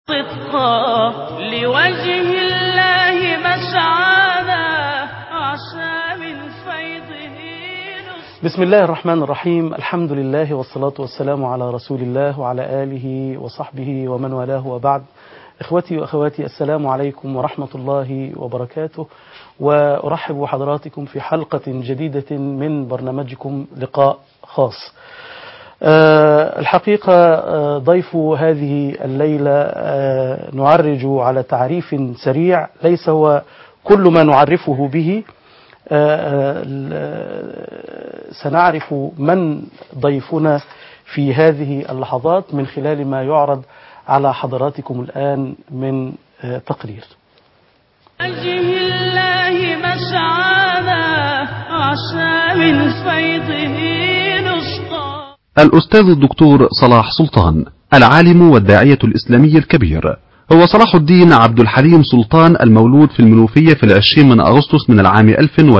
صدقا لوجه الله مسعانا عسى من فيضه نسقا بسم الله الرحمن الرحيم الحمد لله والصلاة والسلام على رسول الله وعلى آله وصحبه ومن والاه وبعد إخوتي وأخواتي السلام عليكم ورحمة الله وبركاته وأرحب بحضراتكم في حلقة جديدة من برنامجكم لقاء خاص آه، الحقيقة آه، ضيف هذه الليلة آه، نعرج على تعريف سريع ليس هو كل ما نعرفه به آه، ال- سنعرف من ضيفنا في هذه اللحظات من خلال ما يعرض على حضراتكم الآن من آه، تقرير وجه الله مسعانا عسى من فيضه نسقا الأستاذ الدكتور صلاح سلطان العالم والداعية الإسلامي الكبير هو صلاح الدين عبد الحليم سلطان المولود في المنوفية في العشرين من أغسطس من العام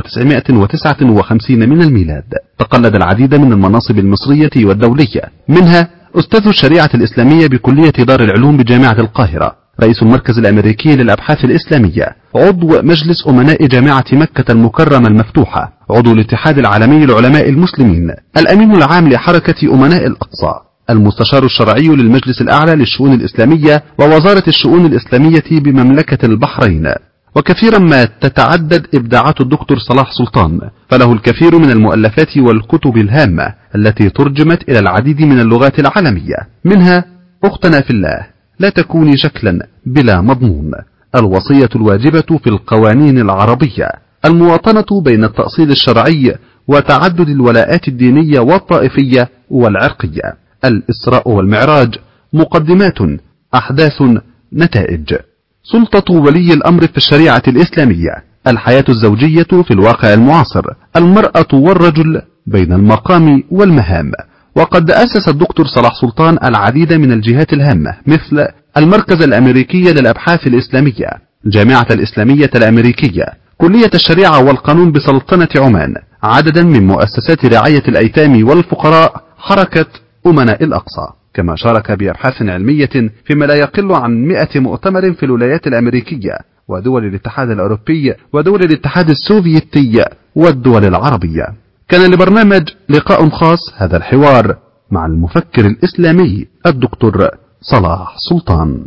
1959 من الميلاد تقلد العديد من المناصب المصرية والدولية منها أستاذ الشريعة الإسلامية بكلية دار العلوم بجامعة القاهرة رئيس المركز الأمريكي للأبحاث الإسلامية عضو مجلس أمناء جامعة مكة المكرمة المفتوحة عضو الاتحاد العالمي لعلماء المسلمين الأمين العام لحركة أمناء الأقصى المستشار الشرعي للمجلس الأعلى للشؤون الإسلامية ووزارة الشؤون الإسلامية بمملكة البحرين وكثيرا ما تتعدد إبداعات الدكتور صلاح سلطان فله الكثير من المؤلفات والكتب الهامة التي ترجمت إلى العديد من اللغات العالمية منها أختنا في الله لا تكوني شكلا بلا مضمون الوصية الواجبة في القوانين العربية المواطنة بين التأصيل الشرعي وتعدد الولاءات الدينية والطائفية والعرقية الإسراء والمعراج مقدمات أحداث نتائج سلطة ولي الأمر في الشريعة الإسلامية الحياة الزوجية في الواقع المعاصر المرأة والرجل بين المقام والمهام وقد أسس الدكتور صلاح سلطان العديد من الجهات الهامة مثل المركز الأمريكي للأبحاث الإسلامية الجامعة الإسلامية الأمريكية كلية الشريعة والقانون بسلطنة عمان عددا من مؤسسات رعاية الأيتام والفقراء حركة أمناء الأقصى كما شارك بأبحاث علمية فيما لا يقل عن 100 مؤتمر في الولايات الأمريكية ودول الاتحاد الأوروبي ودول الاتحاد السوفيتي والدول العربية كان لبرنامج لقاء خاص هذا الحوار مع المفكر الإسلامي الدكتور صلاح سلطان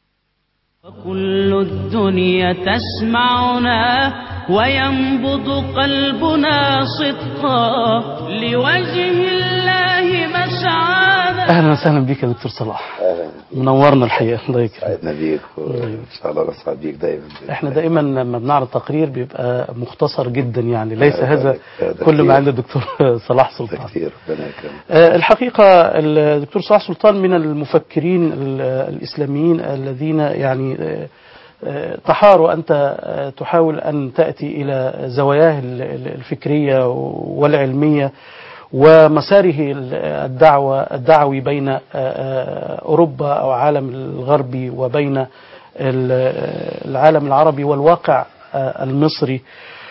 وكل الدنيا تسمعنا وينبض قلبنا صدقا لوجه الله مسعانا أهلا وسهلا بك يا دكتور صلاح اهلا منورنا الحقيقة الله يكرمك سعدنا بيك وان شاء الله نسعد بيك دايما احنا دائما لما بنعرض تقرير بيبقى مختصر جدا يعني ليس لا، هذا ده- ده كل ما كتير. عند الدكتور صلاح ده سلطان كتير ربنا يكرمك آه، الحقيقة الدكتور صلاح سلطان من المفكرين ال- الإسلاميين الذين يعني آه، آه، تحاروا أنت آه، تحاول أن تأتي إلى زواياه ال- ال- الفكرية والعلمية ومساره ال- الدعوة الدعوي بين آه، آه، أوروبا أو عالم الغربي وبين ال- العالم العربي والواقع آه، المصري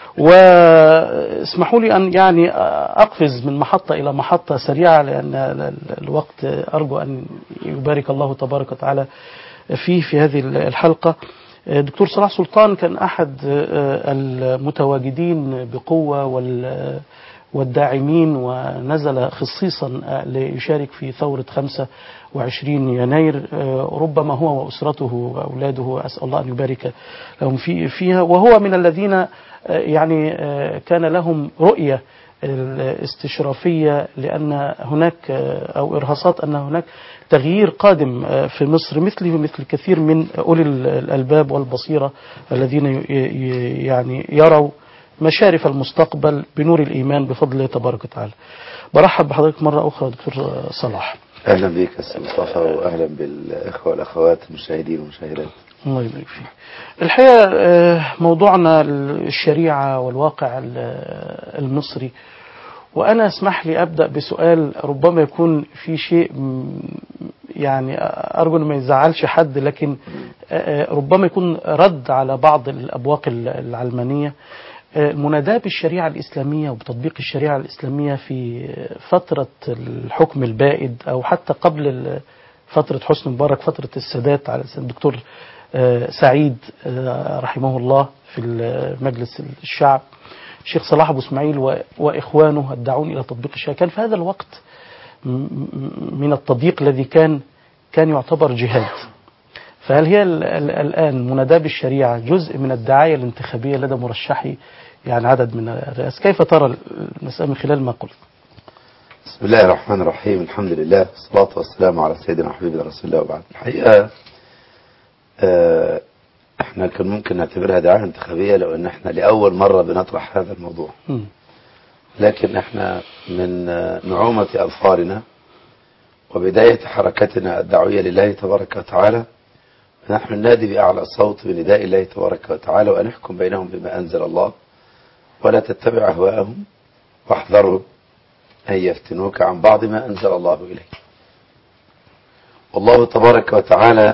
واسمحوا لي أن يعني أقفز من محطة إلى محطة سريعة لأن ال- ال- الوقت أرجو أن يبارك الله تبارك وتعالى فيه في هذه الحلقة دكتور صلاح سلطان كان أحد المتواجدين بقوة وال والداعمين ونزل خصيصا ليشارك في ثورة 25 يناير ربما هو وأسرته وأولاده أسأل الله أن يبارك لهم في فيها وهو من الذين يعني كان لهم رؤية الاستشرافية لأن هناك أو إرهاصات أن هناك تغيير قادم في مصر مثله مثل كثير من أولي الألباب والبصيرة الذين يعني يروا مشارف المستقبل بنور الإيمان بفضل الله تبارك وتعالى برحب بحضرتك مرة أخرى دكتور صلاح اهلا بيك يا استاذ مصطفى واهلا بالاخوه والاخوات المشاهدين والمشاهدات الله يبارك فيك الحقيقة آه، موضوعنا الشريعة والواقع ال- المصري وأنا اسمح لي أبدأ بسؤال ربما يكون في شيء م- يعني أرجو أن ما يزعلش حد لكن آه، آه، ربما يكون رد على بعض الأبواق ال- العلمانية آه، المناداة بالشريعة الإسلامية وبتطبيق الشريعة الإسلامية في فترة الحكم البائد أو حتى قبل ال- فترة حسني مبارك فترة السادات على لسان الدكتور آه، سعيد آه، رحمه الله في مجلس الشعب الشيخ صلاح أبو إسماعيل و- وإخوانه الداعون إلى تطبيق الشريعة كان في هذا الوقت م- م- من التضييق الذي كان كان يعتبر جهاد فهل هي ال- ال- الآن مناداة بالشريعة جزء من الدعاية الانتخابية لدى مرشحي يعني عدد من الرئاسة كيف ترى المسألة من خلال ما قلت بسم الله الرحمن الرحيم الحمد لله والصلاة والسلام على سيدنا وحبيبنا رسول الله وبعد الحقيقة آه، احنا كان ممكن نعتبرها دعاية انتخابية لو ان احنا لأول مرة بنطرح هذا الموضوع مم. لكن احنا من آه، نعومة أظفارنا وبداية حركتنا الدعوية لله تبارك وتعالى نحن ننادي بأعلى صوت بنداء الله تبارك وتعالى وأن يحكم بينهم بما أنزل الله ولا تتبع أهواءهم واحذرهم أن يفتنوك عن بعض ما أنزل الله إليك والله تبارك وتعالى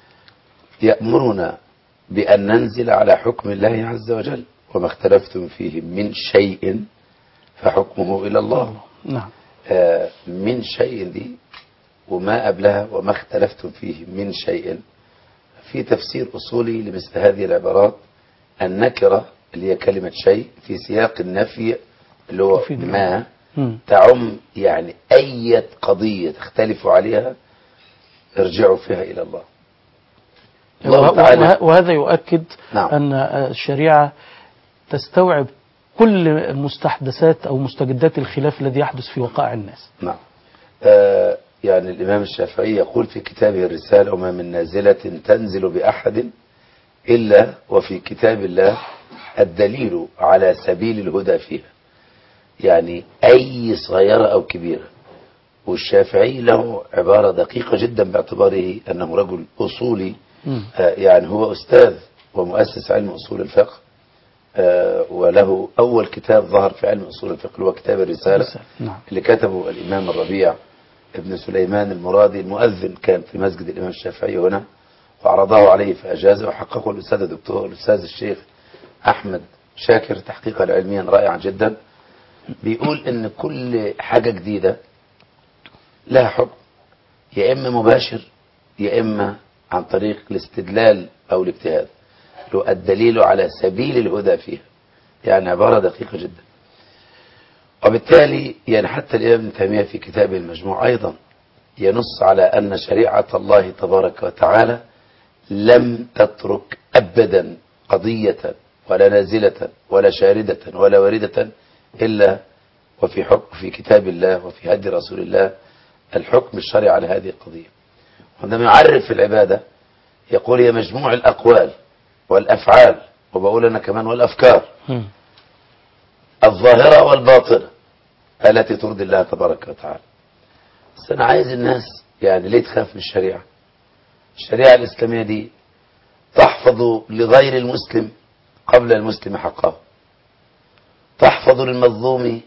يأمرنا بأن ننزل على حكم الله عز وجل وما اختلفتم فيه من شيء فحكمه إلى الله نعم آه، من شيء دي وما قبلها وما اختلفتم فيه من شيء في تفسير أصولي لمثل هذه العبارات النكرة اللي هي كلمة شيء في سياق النفي اللي هو تفيد ما مم. تعم يعني أي قضية تختلفوا عليها ارجعوا فيها إلى الله الله وه- تعالى وه- وهذا يؤكد نعم. أن الشريعة تستوعب كل مستحدثات أو مستجدات الخلاف الذي يحدث في وقائع الناس نعم آه يعني الإمام الشافعي يقول في كتابه الرسالة وما من نازلة تنزل بأحد إلا وفي كتاب الله الدليل على سبيل الهدى فيها يعني أي صغيرة أو كبيرة والشافعي له عبارة دقيقة جدا باعتباره أنه رجل أصولي مم. آه يعني هو أستاذ ومؤسس علم أصول الفقه آه وله أول كتاب ظهر في علم أصول الفقه اللي هو كتاب الرسالة نعم اللي كتبه الإمام الربيع ابن سليمان المرادي المؤذن كان في مسجد الإمام الشافعي هنا وعرضه عليه فأجازه وحققه الأستاذ الدكتور الأستاذ الشيخ أحمد شاكر تحقيقا علميا رائعا جدا بيقول إن كل حاجة جديدة لها حكم يا إما مباشر يا إما عن طريق الاستدلال أو الاجتهاد له الدليل على سبيل الهدى فيها يعني عبارة دقيقة جدا وبالتالي يعني حتى الإمام ابن تيمية في كتابه المجموع أيضا ينص على أن شريعة الله تبارك وتعالى لم تترك أبدا قضية ولا نازلة ولا شاردة ولا واردة إلا وفي حكم في كتاب الله وفي هدي رسول الله الحكم الشرعي على هذه القضية عندما يعرف العبادة يقول هي مجموع الأقوال والأفعال وبقول أنا كمان والأفكار مم. الظاهرة والباطنة التي ترضي الله تبارك وتعالى بس أنا عايز الناس يعني ليه تخاف من الشريعة الشريعة الإسلامية دي تحفظ لغير المسلم قبل المسلم حقه تحفظ للمظلوم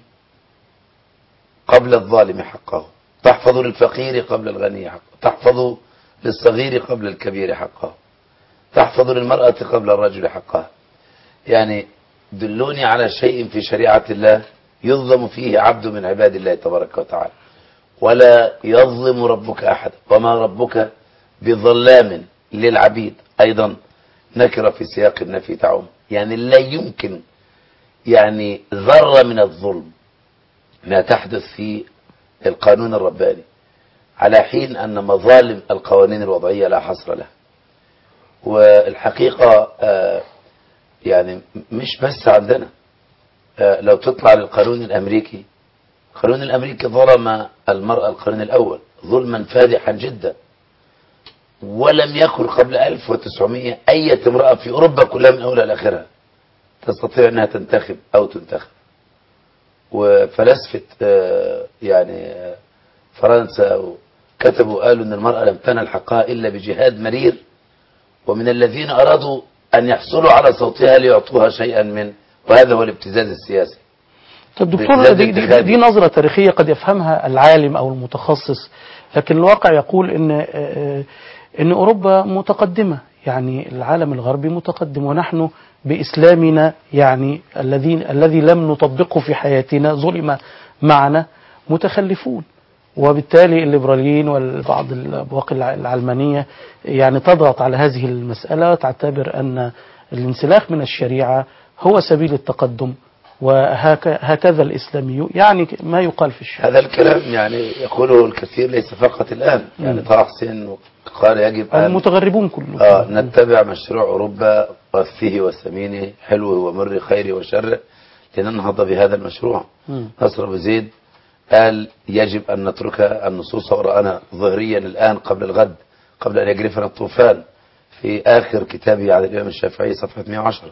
قبل الظالم حقه تحفظ للفقير قبل الغني حقه تحفظ للصغير قبل الكبير حقه تحفظ للمرأة قبل الرجل حقها يعني دلوني على شيء في شريعة الله يظلم فيه عبد من عباد الله تبارك وتعالى ولا يظلم ربك أحد وما ربك بظلام للعبيد أيضا نكرة في سياق النفي تعم يعني لا يمكن يعني ذرة من الظلم ما تحدث في القانون الرباني على حين أن مظالم القوانين الوضعية لا حصر لها والحقيقة آه يعني مش بس عندنا آه لو تطلع للقانون الأمريكي القانون الأمريكي ظلم المرأة القانون الأول ظلما فادحا جدا ولم يكن قبل 1900 أي امرأة في أوروبا كلها من أولها لآخرها تستطيع أنها تنتخب أو تنتخب وفلاسفة آه يعني آه فرنسا كتبوا قالوا أن المرأة لم تنل حقها إلا بجهاد مرير ومن الذين أرادوا أن يحصلوا على صوتها ليعطوها شيئا من وهذا هو الابتزاز السياسي طب دكتور بإجازة دي, دي, انتخابي. دي نظرة تاريخية قد يفهمها العالم أو المتخصص لكن الواقع يقول إن آه، إن أوروبا متقدمة يعني العالم الغربي متقدم ونحن بإسلامنا يعني الذي الذي لم نطبقه في حياتنا ظلم معنا متخلفون وبالتالي الليبراليين والبعض الأبواق الع- العلمانية يعني تضغط على هذه المسألة وتعتبر أن الانسلاخ من الشريعة هو سبيل التقدم وهكذا الإسلامي يعني ما يقال في الشارع هذا الكلام يعني يقوله الكثير ليس فقط الآن يعني طه حسين قال يجب أن المتغربون كلهم آه نتبع مشروع أوروبا غثه وثمينه حلوه ومره خيره وشره لننهض بهذا المشروع مم. نصر أبو زيد قال يجب أن نترك النصوص وراءنا ظهريا الآن قبل الغد قبل أن يجرفنا الطوفان في آخر كتابه عن الإمام الشافعي صفحة 110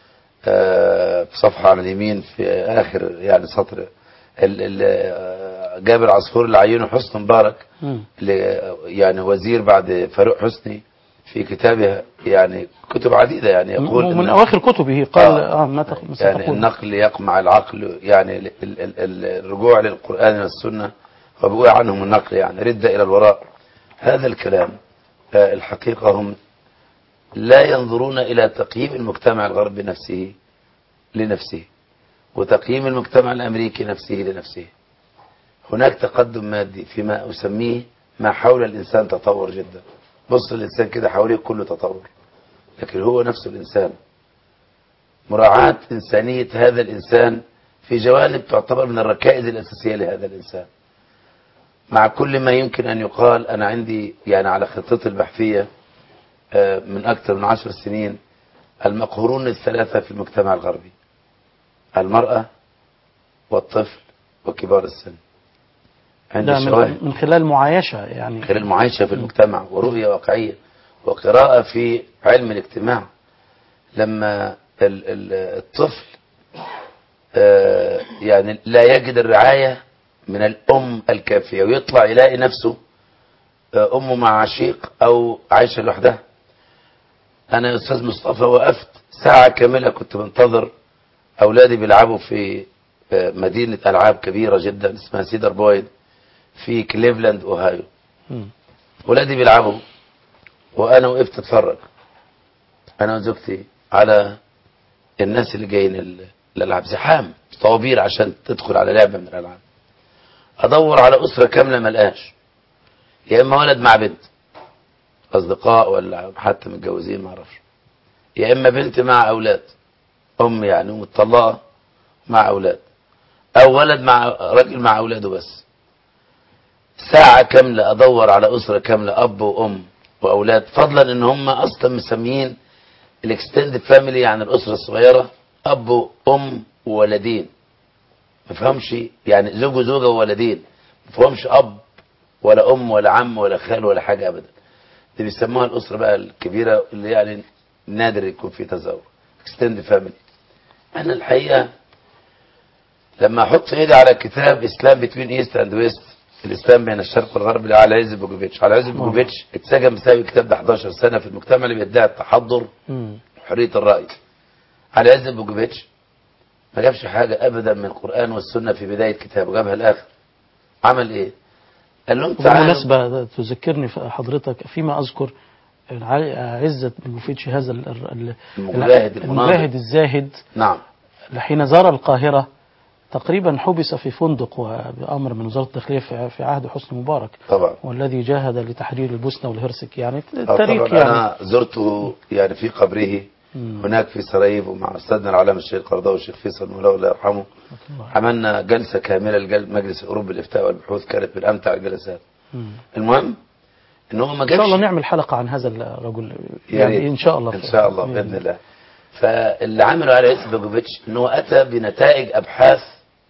آه، صفحة على اليمين في آخر يعني سطر ال- ال- آه، جابر عصفور اللي عينه حسن مبارك مم. ل- يعني وزير بعد فاروق حسني في كتابه يعني كتب عديدة يعني يقول من إن- أواخر كتبه قال آه. آه ما تق- ما يعني ستقول النقل يقمع العقل يعني ال- ال- ال- الرجوع للقرآن والسنة وبقول عنهم النقل يعني ردة إلى الوراء هذا الكلام آه، الحقيقة هم لا ينظرون إلى تقييم المجتمع الغربي نفسه لنفسه وتقييم المجتمع الأمريكي نفسه لنفسه هناك تقدم مادي فيما أسميه ما حول الإنسان تطور جدا بص الإنسان كده حواليه كله تطور لكن هو نفسه الإنسان مراعاة إنسانية هذا الإنسان في جوانب تعتبر من الركائز الأساسية لهذا الإنسان مع كل ما يمكن أن يقال أنا عندي يعني على خطتي البحثية آه، من أكثر من عشر سنين المقهورون الثلاثة في المجتمع الغربي المرأة والطفل وكبار السن عندي ده شواهد من, من خلال معايشة يعني خلال المعايشة في المجتمع ورؤية واقعية وقراءة في علم الاجتماع لما ال- ال- الطفل آه، يعني لا يجد الرعاية من الأم الكافية ويطلع يلاقي نفسه آه، أمه مع عشيق أو عايشة لوحدها أنا يا أستاذ مصطفى وقفت ساعة كاملة كنت بنتظر أولادي بيلعبوا في آه، مدينة ألعاب كبيرة جدا اسمها سيدر بويد في كليفلاند أوهايو مم. ولادي بيلعبوا وانا وقفت اتفرج انا وزوجتي على الناس اللي جايين ال- الالعاب زحام طوابير عشان تدخل على لعبه من الالعاب ادور على اسره كامله ملقاش يا اما ولد مع بنت اصدقاء ولا حتى متجوزين ما اعرفش يا اما بنت مع اولاد ام يعني مطلقه مع اولاد او ولد مع راجل مع اولاده بس ساعة كاملة أدور على أسرة كاملة أب وأم وأولاد فضلا إن هم أصلا مسميين الاكستندد فاميلي يعني الأسرة الصغيرة أب وأم وولدين ما فهمش يعني زوج وزوجة وولدين ما فهمش أب ولا أم ولا عم ولا خال ولا حاجة أبدا دي بيسموها الأسرة بقى الكبيرة اللي يعني نادر يكون في تزاوج اكستندد فاميلي أنا الحقيقة لما احط ايدي على كتاب اسلام بتوين ايست اند ويست الاسلام بين الشرق والغرب لعلى عز بوجوفيتش على عز بوجوفيتش اتسجن بسبب الكتاب ده 11 سنه في المجتمع اللي بيدعي التحضر مم. وحريه الراي على عز بوجوفيتش ما جابش حاجه ابدا من القران والسنه في بدايه كتابه جابها الاخر عمل ايه قال لهم تعالوا بالمناسبة تذكرني في حضرتك فيما أذكر الع- عزة بن هذا ال- ال- المجاهد المناضل. المجاهد الزاهد نعم حين زار القاهرة تقريبا حبس في فندق وبأمر من وزارة الداخلية في في عهد حسني مبارك طبعا والذي جاهد لتحرير البوسنة والهرسك يعني آه، التاريخ طبعا يعني انا زرته يعني في قبره مم. هناك في سراييفو مع استاذنا العلامه الشيخ قرضاوي والشيخ فيصل مولاه الله يرحمه عملنا جلسه كامله لمجلس الاوروبي للافتاء والبحوث كانت من امتع الجلسات مم. المهم ان هو ما إن شاء الله جابش نعمل حلقة عن هذا الرجل يا يعني ريت. إن شاء الله ان شاء الله باذن الله فاللي عمله على يوسف بوجوفيتش ان هو اتى بنتائج ابحاث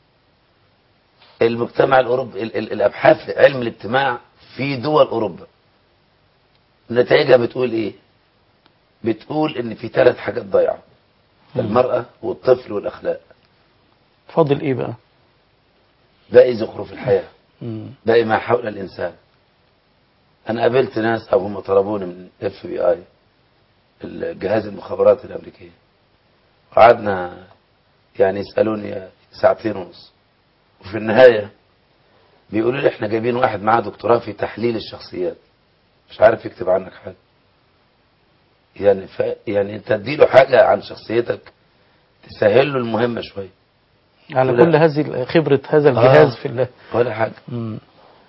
المجتمع الاوروبي ال- ال- الابحاث علم الاجتماع في دول اوروبا نتائجها بتقول ايه بتقول ان في ثلاث حاجات ضايعه المراه والطفل والاخلاق فاضل إيه بقى باقي زخرف الحياه مم. باقي ما حول الانسان انا قابلت ناس او هم طلبوني من اف بي اي الجهاز المخابرات الامريكيه قعدنا يعني يسالوني ساعتين ونص وفي النهايه بيقولوا لي احنا جايبين واحد معاه دكتوراه في تحليل الشخصيات مش عارف يكتب عنك حاجه يعني ف... يعني انت تديله حاجه عن شخصيتك تسهل له المهمه شويه على لا. كل هذه خبرة هذا الجهاز آه. في الله ولا حاجه مم.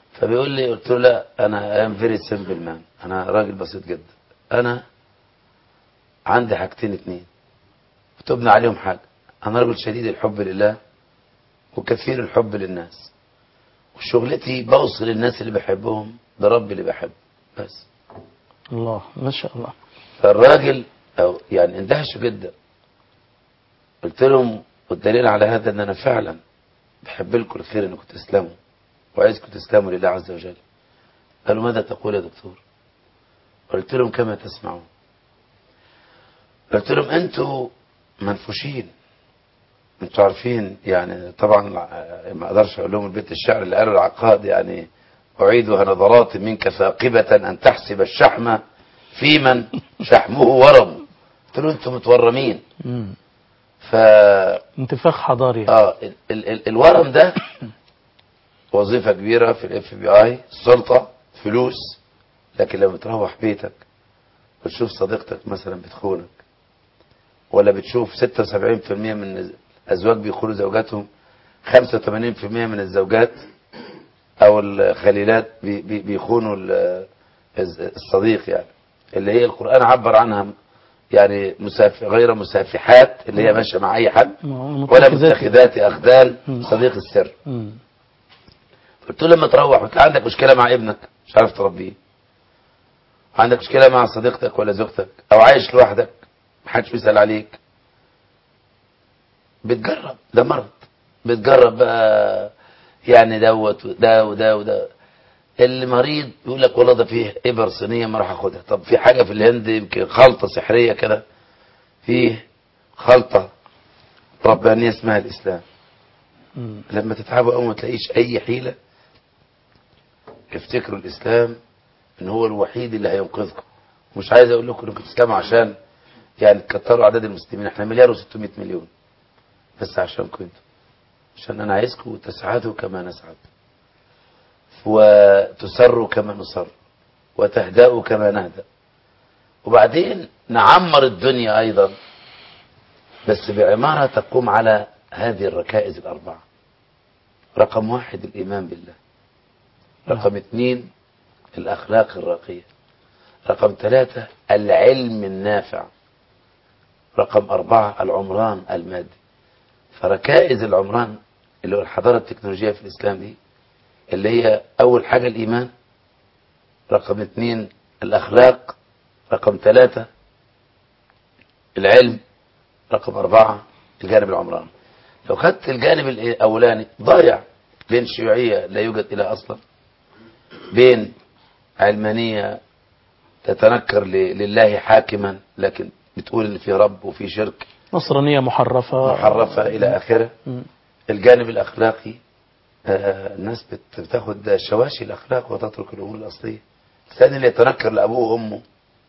فبيقول لي قلت له لا انا ام فيري سمبل مان انا راجل بسيط جدا انا عندي حاجتين اتنين وتبنى عليهم حاجه انا رجل شديد الحب لله وكثير الحب للناس وشغلتي بوصل الناس اللي بحبهم لربي اللي بحبه بس الله ما شاء الله فالراجل أو يعني اندهشوا جدا قلت لهم والدليل على هذا ان انا فعلا بحب لكم الخير انكم تسلموا وعايزكم تسلموا لله عز وجل قالوا ماذا تقول يا دكتور قلت لهم كما تسمعون قلت لهم انتوا منفوشين انتوا عارفين يعني طبعا ما اقدرش اقول لهم البيت الشعر اللي قاله العقاد يعني اعيدها نظرات منك ثاقبة ان تحسب الشحم في من شحمه ورم قلت له انتوا متورمين مم. ف انتفاخ حضاري اه ال ال ال الورم ده وظيفة كبيرة في الاف بي اي سلطة فلوس لكن لما تروح بيتك وتشوف صديقتك مثلا بتخونك ولا بتشوف 76% من الازواج بيخونوا زوجاتهم 85% من الزوجات او الخليلات بي- بي- بيخونوا ال- الصديق يعني اللي هي القرآن عبر عنها يعني مساف غير مسافحات اللي هي ماشيه مع اي حد ولا متخذات اخدان مم. صديق السر مم. قلت له لما تروح وتلاقي عندك مشكله مع ابنك مش عارف تربيه عندك مشكله مع صديقتك ولا زوجتك او عايش لوحدك محدش بيسال عليك بتجرب ده مرض بتجرب بقى يعني دوت وده وده وده اللي مريض يقول لك والله ده فيه ابر صينيه ما راح اخدها طب في حاجه في الهند يمكن خلطه سحريه كده فيه خلطه ربانيه اسمها الاسلام مم. لما تتعبوا قوي ما تلاقيش اي حيله افتكروا الاسلام ان هو الوحيد اللي هينقذكم مش عايز اقول لكم انكم تسلموا عشان يعني تكتروا اعداد المسلمين احنا مليار و600 مليون بس عشانكم انتوا عشان انا عايزكم تسعدوا كما نسعد وتسروا كما نسر وتهدأوا كما نهدأ وبعدين نعمر الدنيا ايضا بس بعمارة تقوم على هذه الركائز الأربعة رقم واحد الإيمان بالله رقم اثنين الأخلاق الراقية رقم ثلاثة العلم النافع رقم أربعة العمران المادي فركائز العمران اللي هو الحضارة التكنولوجية في الإسلام دي اللي هي أول حاجة الإيمان رقم اثنين الأخلاق رقم ثلاثة العلم رقم أربعة الجانب العمراني لو خدت الجانب الأولاني ضايع بين شيوعية لا يوجد إلى أصلا بين علمانية تتنكر ل- لله حاكما لكن بتقول إن في رب وفي شرك نصرانية محرفة محرفة إلى آخره مم. الجانب الأخلاقي آه، الناس بت- بتاخد شواشي الأخلاق وتترك الأمور الأصلية الإنسان اللي يتنكر لأبوه وأمه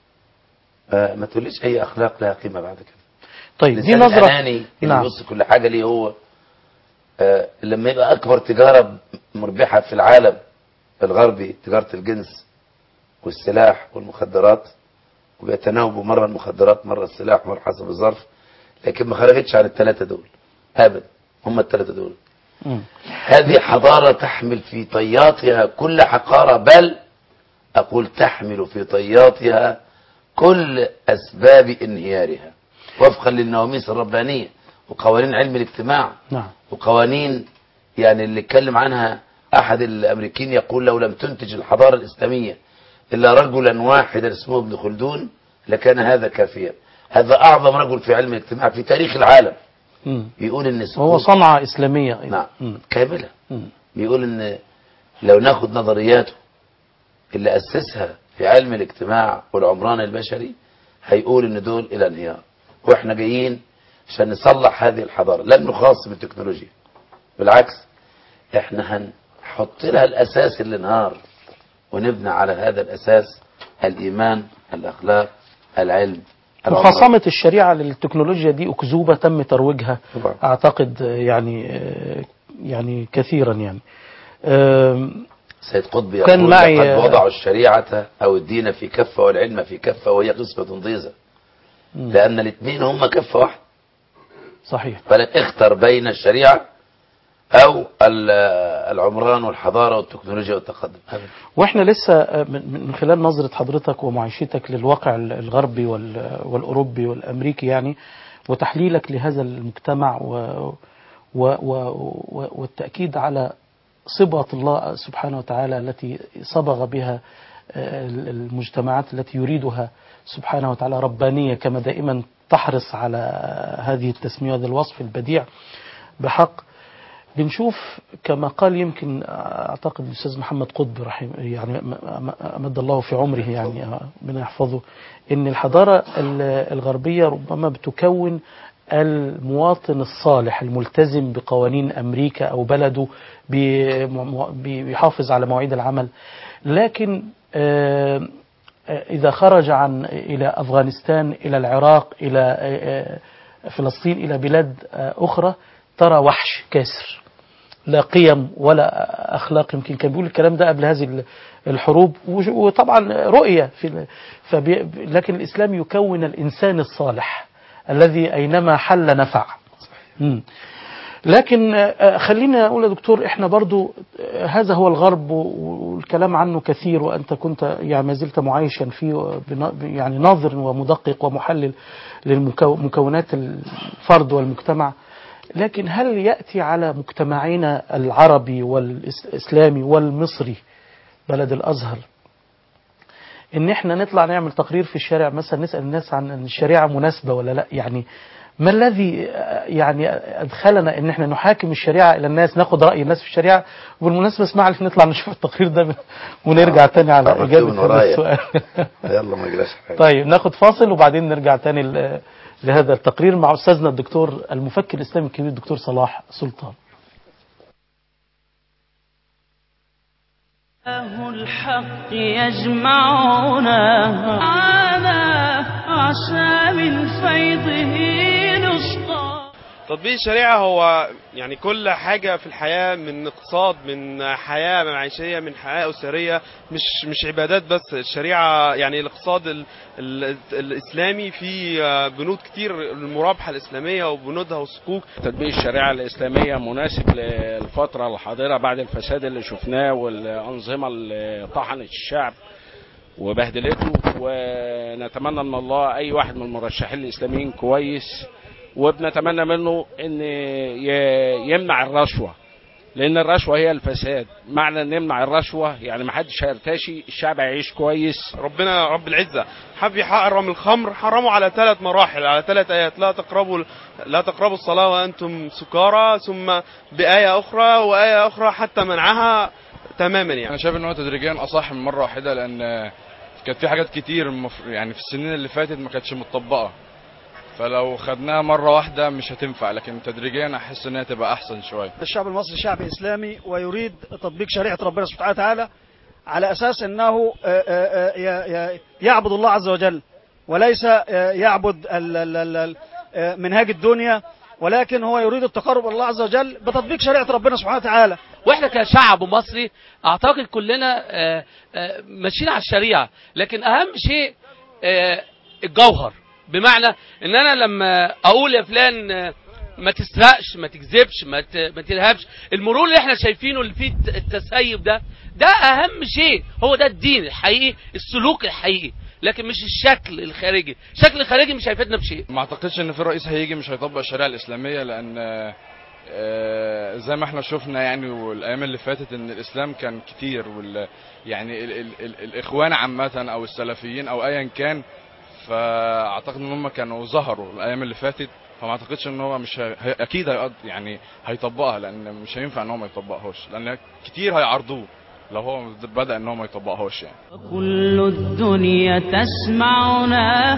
آه، ما تقوليش أي أخلاق لها قيمة بعد كده طيب دي الإنسان نظرة الأناني اللي نعم يبص كل حاجة ليه هو آه، لما يبقى أكبر تجارة مربحة في العالم الغربي تجارة الجنس والسلاح والمخدرات وبيتناوبوا مرة المخدرات مرة السلاح مرة حسب الظرف لكن ما خرجتش عن الثلاثة دول أبدا هم الثلاثة دول مم. هذه حضارة تحمل في طياتها كل حقارة بل أقول تحمل في طياتها كل أسباب انهيارها وفقا للنواميس الربانية وقوانين علم الاجتماع نعم وقوانين يعني اللي اتكلم عنها أحد الأمريكيين يقول لو لم تنتج الحضارة الإسلامية إلا رجلا واحدا اسمه ابن خلدون لكان هذا كافيا هذا أعظم رجل في علم الاجتماع في تاريخ العالم مم. بيقول إن وهو سقوط صنعة إسلامية أيضا نعم مم. كاملة مم. بيقول ان لو ناخد نظرياته اللي اسسها في علم الاجتماع والعمران البشري هيقول ان دول الى انهيار واحنا جايين عشان نصلح هذه الحضاره لن نخاصم التكنولوجيا بالعكس احنا هنحط لها الاساس الانهار ونبني على هذا الاساس الايمان الاخلاق العلم العمران. مخاصمة الشريعة للتكنولوجيا دي أكذوبة تم ترويجها طبعا. أعتقد آه، يعني آه، يعني كثيرا يعني آم، سيد قطب كان يقول معي- لقد وضعوا الشريعة أو الدين في كفة والعلم في كفة وهي قسمة ضيزة مم. لأن الاثنين هم كفة واحدة صحيح فلك اختر بين الشريعة أو ال- العمران والحضارة والتكنولوجيا والتقدم أبدا. واحنا لسه آه، من من خلال نظرة حضرتك ومعايشتك للواقع ال- الغربي وال- والأوروبي والأمريكي يعني وتحليلك لهذا المجتمع و و و و والتأكيد على صبغة الله سبحانه وتعالى التي صبغ بها آه، المجتمعات التي يريدها سبحانه وتعالى ربانية كما دائما تحرص على هذه التسمية هذا الوصف البديع بحق بنشوف كما قال يمكن اعتقد الاستاذ محمد قطب رحمه يعني م- م- امد الله في عمره يعني ربنا يحفظه ان الحضاره ال- الغربيه ربما بتكون المواطن الصالح الملتزم بقوانين امريكا او بلده بي- م- بي- بيحافظ على مواعيد العمل لكن آه، آه، اذا خرج عن الى افغانستان الى العراق الى آه، آه، فلسطين الى بلاد آه، اخرى ترى وحش كاسر لا قيم ولا اخلاق يمكن كان بيقول الكلام ده قبل هذه ال- الحروب وش- وطبعا رؤيه في ال- فبي لكن الاسلام يكون الانسان الصالح الذي اينما حل نفع مم. لكن آه، خلينا اقول يا دكتور احنا برضو آه، هذا هو الغرب و- والكلام عنه كثير وانت كنت يعني ما زلت معايشا فيه بنا- يعني ناظر ومدقق ومحلل للمكونات الفرد والمجتمع لكن هل ياتي على مجتمعنا العربي والاسلامي والمصري بلد الازهر ان احنا نطلع نعمل تقرير في الشارع مثلا نسال الناس عن ان الشريعه مناسبه ولا لا يعني ما الذي آه، يعني ادخلنا ان احنا نحاكم الشريعه الى الناس ناخد راي الناس في الشريعه وبالمناسبه اسمح لي نطلع نشوف التقرير ده ونرجع تاني على آه، اجابه مكتوب هذا ورايا. السؤال يلا ما يجراش حاجة طيب ناخد فاصل وبعدين نرجع تاني ل- لهذا التقرير مع استاذنا الدكتور المفكر الاسلامي الكبير الدكتور صلاح سلطان الله الحق يجمعنا معنا عشا من فيضه نسقى تطبيق الشريعة هو يعني كل حاجة في الحياة من اقتصاد من حياة معيشية من حياة أسرية مش مش عبادات بس الشريعة يعني الاقتصاد ال ال الإسلامي فيه بنود كتير المرابحة الإسلامية وبنودها والصكوك تطبيق الشريعة الإسلامية مناسب للفترة الحاضرة بعد الفساد اللي شفناه والأنظمة اللي طحنت الشعب وبهدلته ونتمنى من الله أي واحد من المرشحين الإسلاميين كويس وبنتمنى منه ان ي- يمنع الرشوه لان الرشوه هي الفساد معنى ان يمنع الرشوه يعني ما حدش هيرتشي الشعب هيعيش كويس ربنا رب العزة حب يحرم الخمر حرمه على ثلاث مراحل على ثلاث آيات لا تقربوا لا تقربوا الصلاة وأنتم سكارى ثم بآية أخرى وآية أخرى حتى منعها تماما يعني انا شايف ان هو تدريجيا اصح من مره واحده لان كانت في حاجات كتير مف- يعني في السنين اللي فاتت ما كانتش متطبقه فلو خدناها مره واحده مش هتنفع لكن تدريجيا احس ان هي تبقى احسن شويه الشعب المصري شعب إسلامي ويريد تطبيق شريعة ربنا سبحانه وتعالى على أساس أنه آه، آه، ي- ي- يعبد الله عز وجل وليس آه، يعبد ال- ال- ال- ال- آه، منهاج الدنيا ولكن هو يريد التقرب إلى الله عز وجل بتطبيق شريعة ربنا سبحانه وتعالى واحنا كشعب مصري اعتقد كلنا آه، آه، ماشيين على الشريعه لكن اهم شيء آه، الجوهر بمعنى ان انا لما اقول يا فلان آه، ما تسرقش ما تكذبش ما ت- ما تلهبش المرور اللي احنا شايفينه اللي فيه الت- التسيب ده ده اهم شيء هو ده الدين الحقيقي السلوك الحقيقي لكن مش الشكل الخارجي الشكل الخارجي مش هيفيدنا بشيء ما اعتقدش ان في رئيس هيجي مش هيطبق الشريعه الاسلاميه لان آه، زي ما احنا شفنا يعني والايام اللي فاتت ان الاسلام كان كتير وال يعني ال ال ال الاخوان عامه او السلفيين او ايا كان فاعتقد ان هم كانوا ظهروا الايام اللي فاتت فما اعتقدش ان هو مش هي... هي- اكيد هيقض يعني هيطبقها لان مش هينفع ان هو ما يطبقهاش لان كتير هيعارضوه لو هو بدا ان هو ما يطبقهاش يعني كل الدنيا تسمعنا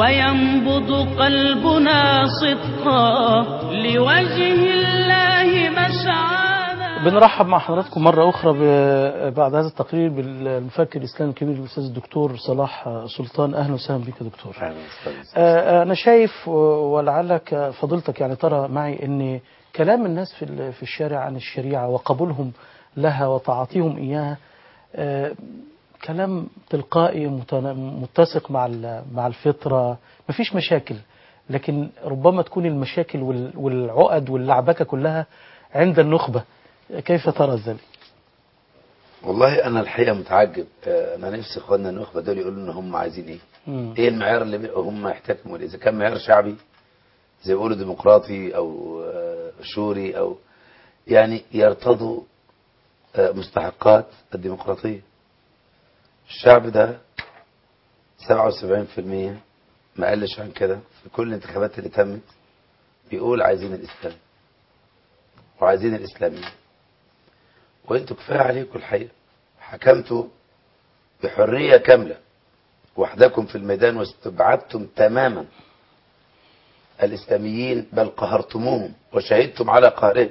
وينبض قلبنا صدقا لوجه الله مسعانا بنرحب مع حضراتكم مرة أخرى ب- بعد هذا التقرير بالمفكر الإسلامي الكبير الأستاذ الدكتور صلاح سلطان أهلا وسهلا بك يا دكتور أهلا أستاذ. آه، أنا شايف ولعلك فضيلتك يعني ترى معي أن كلام الناس في ال- في الشارع عن الشريعة وقبولهم لها وتعاطيهم إياها آه، كلام تلقائي متنا- متسق مع ال- مع الفطرة مفيش مشاكل لكن ربما تكون المشاكل وال- والعقد واللعبكة كلها عند النخبة كيف ترى ذلك والله انا الحقيقه متعجب آه، انا نفسي اخواننا النخبه دول يقولوا ان هم عايزين ايه مم. ايه المعيار اللي بي- هم يحتكموا ليه اذا كان معيار شعبي زي ما بيقولوا ديمقراطي او آه، شوري او يعني يرتضوا آه، مستحقات الديمقراطيه الشعب ده 77% ما قلش عن كده في كل الانتخابات اللي تمت بيقول عايزين الاسلام وعايزين الاسلاميين وانتوا كفايه عليكم الحقيقه حكمتوا بحريه كامله وحدكم في الميدان واستبعدتم تماما الإسلاميين بل قهرتموهم وشهدتم على قهرهم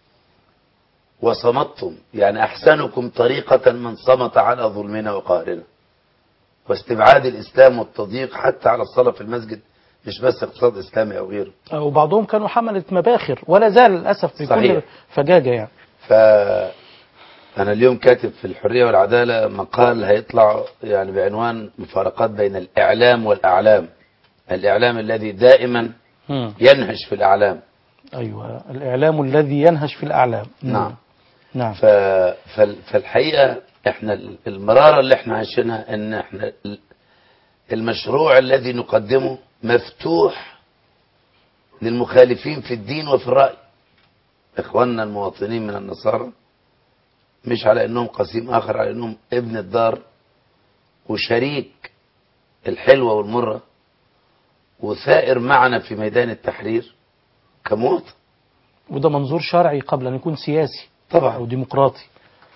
وصمتم يعني أحسنكم طريقة من صمت على ظلمنا وقهرنا واستبعاد الإسلام والتضييق حتى على الصلاة في المسجد مش بس اقتصاد إسلامي أو غيره وبعضهم كانوا حملة مباخر ولا زال للأسف بكل صحيح. فجاجة يعني فأنا اليوم كاتب في الحرية والعدالة مقال هيطلع يعني بعنوان مفارقات بين الإعلام والأعلام الإعلام الذي دائما مم. ينهش في الأعلام أيوة الإعلام الذي ينهش في الأعلام مم. نعم نعم ف... فال- فالحقيقة احنا المرارة اللي احنا عايشينها ان احنا ال- المشروع الذي نقدمه مفتوح للمخالفين في الدين وفي الرأي اخواننا المواطنين من النصارى مش على انهم قسيم اخر على انهم ابن الدار وشريك الحلوة والمرة وثائر معنا في ميدان التحرير كمواطن وده منظور شرعي قبل أن يكون سياسي طبعا أو ديمقراطي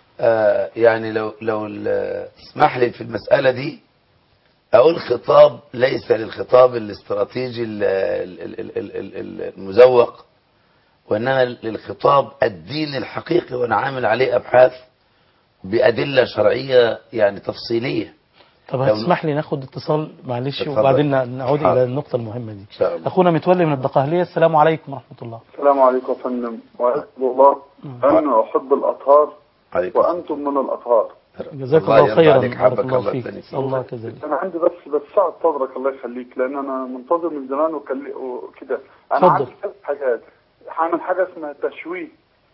آه يعني لو لو ال- اسمح لي في المسألة دي أقول خطاب ليس للخطاب الاستراتيجي ال- ال- ال- ال- ال- ال- ال- المزوق وإنما للخطاب الديني الحقيقي وأنا عامل عليه أبحاث بأدلة شرعية يعني تفصيلية طب لو- هتسمح لي ناخد اتصال معلش اتفضل. وبعدين نعود حاضر. إلى النقطة المهمة دي إن شاء الله أخونا متولي من الدقهلية السلام عليكم ورحمة الله السلام عليكم يا فندم وأسأل الله أن أحب الأطهار عليكم وأنتم من الأطهار جزاك الله الله يرضى خيرا عليك، بارك حبك الله الله فيك يبارك فيك. الله كذلك أنا عندي بس بس ساعة صدرك الله يخليك لأن أنا منتظر من زمان وكل- وكده أنا اتفضل. عندي ثلاث حاجات هعمل حاجة اسمها تشويه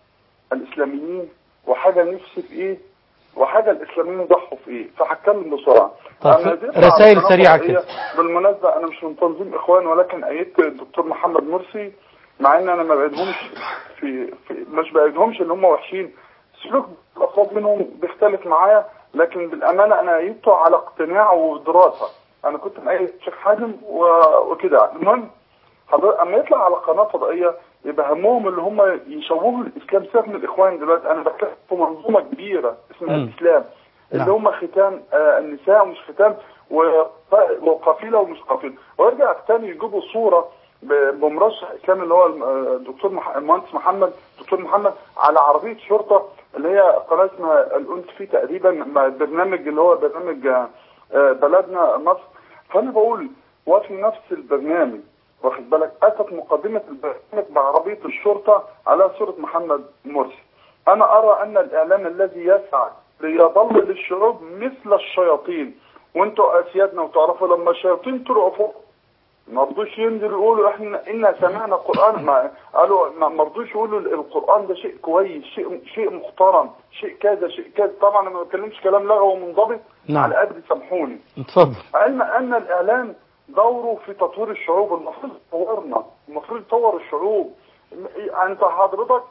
الإسلاميين وحاجة نفسي في إيه وحاجة الإسلاميين ضحوا في إيه فهتكلم بسرعة طب أنا بيطلع رسائل على سريعة قناة فضائية. بالمناسبة أنا مش من تنظيم إخوان ولكن أيدت الدكتور محمد مرسي مع إن أنا ما بعدهمش في, في مش بعدهمش إن هم وحشين سلوك الأفراد منهم بيختلف معايا لكن بالأمانة أنا أيدته على اقتناع ودراسة أنا كنت مأيد الشيخ حازم و- وكده المهم حضرتك اما يطلع على قناه فضائيه يبقى همهم اللي هم يشوهوا الاسلام سيبك من الاخوان دلوقتي انا بتكلم في منظومه كبيره اسمها مم. الاسلام اللي نعم. هم ختام آه النساء ومش ختام و- وقافله ومش قافله ويرجع تاني يجيبوا صوره ب- بمرشح اسلامي اللي هو الم- آه، الدكتور مح- المهندس محمد دكتور محمد على عربيه شرطه اللي هي قناه اسمها الانس في تقريبا مع البرنامج اللي هو برنامج آه، آه، بلدنا مصر فانا بقول وفي نفس البرنامج واخد بالك اتت مقدمه البرنامج بعربيه الشرطه على صوره محمد مرسي انا ارى ان الاعلام الذي يسعى ليضلل الشعوب مثل الشياطين وانتوا اسيادنا وتعرفوا لما الشياطين طلعوا فوق ما رضوش ينزلوا يقولوا احنا انا سمعنا قران ما قالوا ما ما رضوش يقولوا القران ده شيء كويس شيء شيء محترم شيء كذا شيء كذا طبعا انا ما بتكلمش كلام لغوي ومنضبط نعم. على قد سامحوني اتفضل علم ان الاعلام دوره في تطوير الشعوب المفروض يطورنا المفروض يطور الشعوب م- انت حضرتك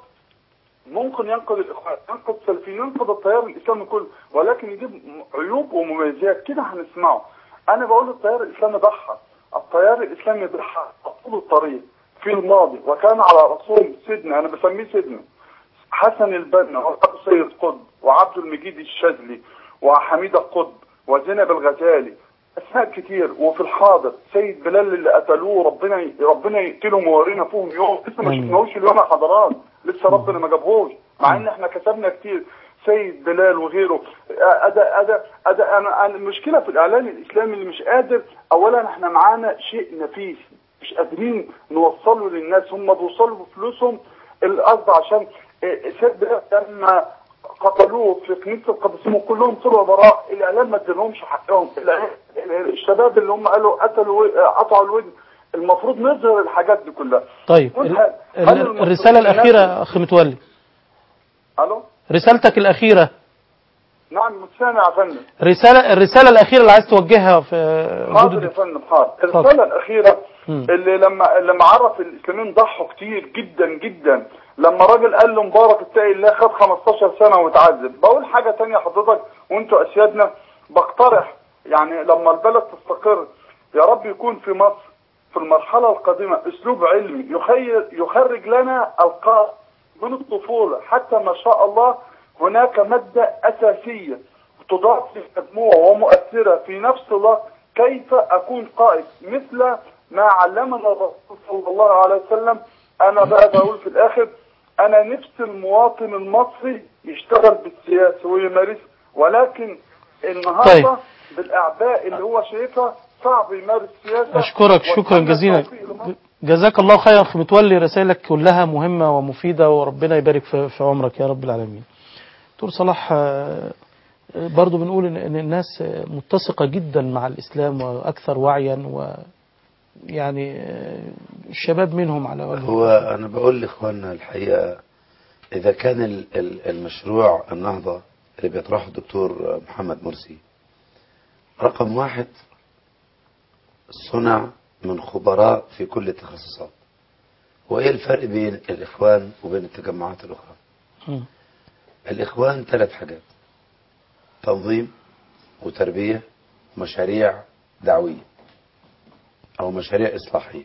ممكن ينقذ الاخوان ينقذ السلفيين ينقذ التيار الاسلامي كله ولكن يجيب م- عيوب ومميزات كده هنسمعه انا بقول التيار الاسلامي ضحى التيار الاسلامي ضحى طول الطريق في الماضي وكان على رسول سيدنا انا بسميه سيدنا حسن البنا وابو سيد قطب وعبد المجيد الشاذلي وحميد القطب وزينب الغزالي اسماء كتير وفي الحاضر سيد بلال اللي قتلوه ربنا ي... ربنا يقتلهم ويورينا فيهم يوم لسه ما آمين. شفناهوش اليوم يا حضرات لسه ربنا ما جابهوش مع ان احنا كتبنا كتير سيد بلال وغيره أدا أدا أدا أنا أنا المشكلة في الإعلام الإسلامي اللي مش قادر أولا احنا معانا شيء نفيس مش قادرين نوصله للناس هم بيوصلوا بفلوسهم القصد عشان إيه، سيد بلال لما قتلوه في كنيسة القديسين وكلهم طلعوا براء الإعلام ما ادالهمش حقهم الإعلام- الشباب اللي هم قالوا قتلوا قطعوا الودن المفروض نظهر الحاجات دي كلها طيب قول ال- هل- ال- هل المفروض الرسالة الناس- الأخيرة أخ متولي الو رسالتك الأخيرة نعم متسامع يا فندم رسالة الرسالة الأخيرة اللي عايز توجهها في حاضر يا حدود فندم حاضر اتفضل. الرسالة الأخيرة مم. اللي لما لما عرف الإسلاميين ضحوا كتير جدا جدا لما راجل قال له مبارك اتقي الله خد 15 سنة واتعذب بقول حاجة تانية حضرتك وانتوا أسيادنا بقترح يعني لما البلد تستقر يا رب يكون في مصر في المرحلة القادمة أسلوب علمي يخير يخرج لنا القائد من الطفولة حتى ما شاء الله هناك مادة أساسية تضاف للمجموع ومؤثرة في نفس الوقت كيف أكون قائد مثل ما علمنا الرسول صلى الله عليه وسلم أنا بقى بقول في الآخر أنا نفس المواطن المصري يشتغل بالسياسة ويمارس ولكن النهارده طيب. بالأعباء اللي هو شايفها صعب يمارس سياسة أشكرك شكرا وأتمنى جزيلا التوفيق لمصر. جزاك الله خيرا أخي متولي رسائلك كلها مهمة ومفيدة وربنا يبارك في في عمرك يا رب العالمين دكتور صلاح آه، آه، برضو بنقول إن إن الناس آه، متسقة جدا مع الإسلام وأكثر وعيا و يعني آه، الشباب منهم على وجه هو أنا بقول لإخواننا الحقيقة إذا كان ال- ال- المشروع النهضة اللي بيطرحه الدكتور محمد مرسي رقم واحد صنع من خبراء في كل التخصصات وإيه الفرق بين الإخوان وبين التجمعات الأخرى مم. الإخوان ثلاث حاجات تنظيم وتربية ومشاريع دعوية أو مشاريع إصلاحية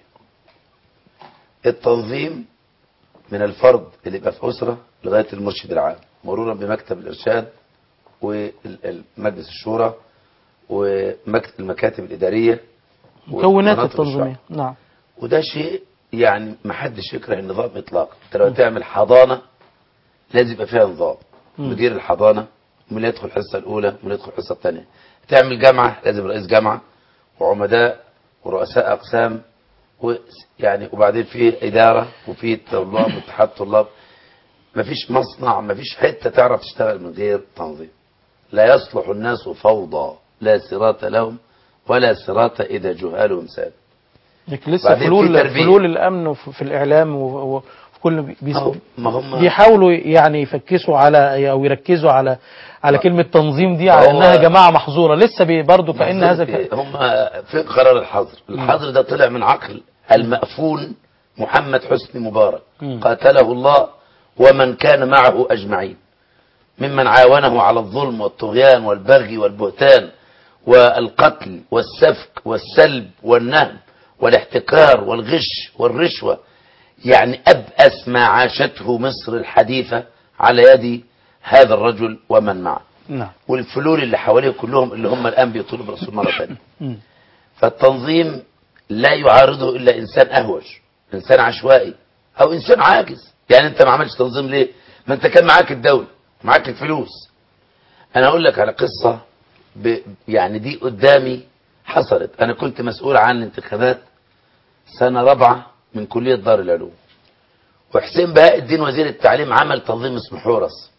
التنظيم من الفرد اللي يبقى في أسرة لغاية المرشد العام مرورا بمكتب الإرشاد ومجلس الشورى والمكاتب الإدارية مكونات ومناطق الشعب. التنظيمية نعم وده شيء يعني ما حدش يكره النظام اطلاقا انت لو تعمل حضانه لازم يبقى فيها نظام مم. مدير الحضانه من اللي يدخل الحصه الاولى من اللي يدخل الحصه الثانيه تعمل جامعه لازم رئيس جامعه وعمداء ورؤساء اقسام ويعني وبعدين في اداره وفي طلاب واتحاد طلاب مفيش مصنع مفيش حته تعرف تشتغل من غير تنظيم لا يصلح الناس فوضى لا صراط لهم ولا صراط اذا جهالهم ساد لكن لسه بعدين في فلول تربية. فلول الامن وفي في الاعلام و- و- وفي كل بي- بيس- أهو، ما هم بيحاولوا يعني يفكسوا على او يركزوا على على كلمه تنظيم دي على هو- انها جماعه محظوره لسه بي برضه كان هذا ك- هم في قرار الحظر الحظر ده طلع من عقل المأفون محمد حسني مبارك مم. قاتله الله ومن كان معه أجمعين ممن عاونه على الظلم والطغيان والبغي والبهتان والقتل والسفك والسلب والنهب والاحتكار والغش والرشوة يعني أبأس ما عاشته مصر الحديثة على يد هذا الرجل ومن معه نعم والفلول اللي حواليه كلهم اللي هم الآن بيطلبوا الرسول مرة ثانية مم. فالتنظيم لا يعارضه إلا إنسان أهوج إنسان عشوائي أو إنسان عاجز يعني أنت ما عملتش تنظيم ليه ما أنت كان معاك الدولة معاك الفلوس أنا أقول لك على قصة ب... يعني دي قدامي حصلت أنا كنت مسؤول عن الانتخابات سنة رابعة من كلية دار العلوم وحسين بهاء الدين وزير التعليم عمل تنظيم اسمه حورس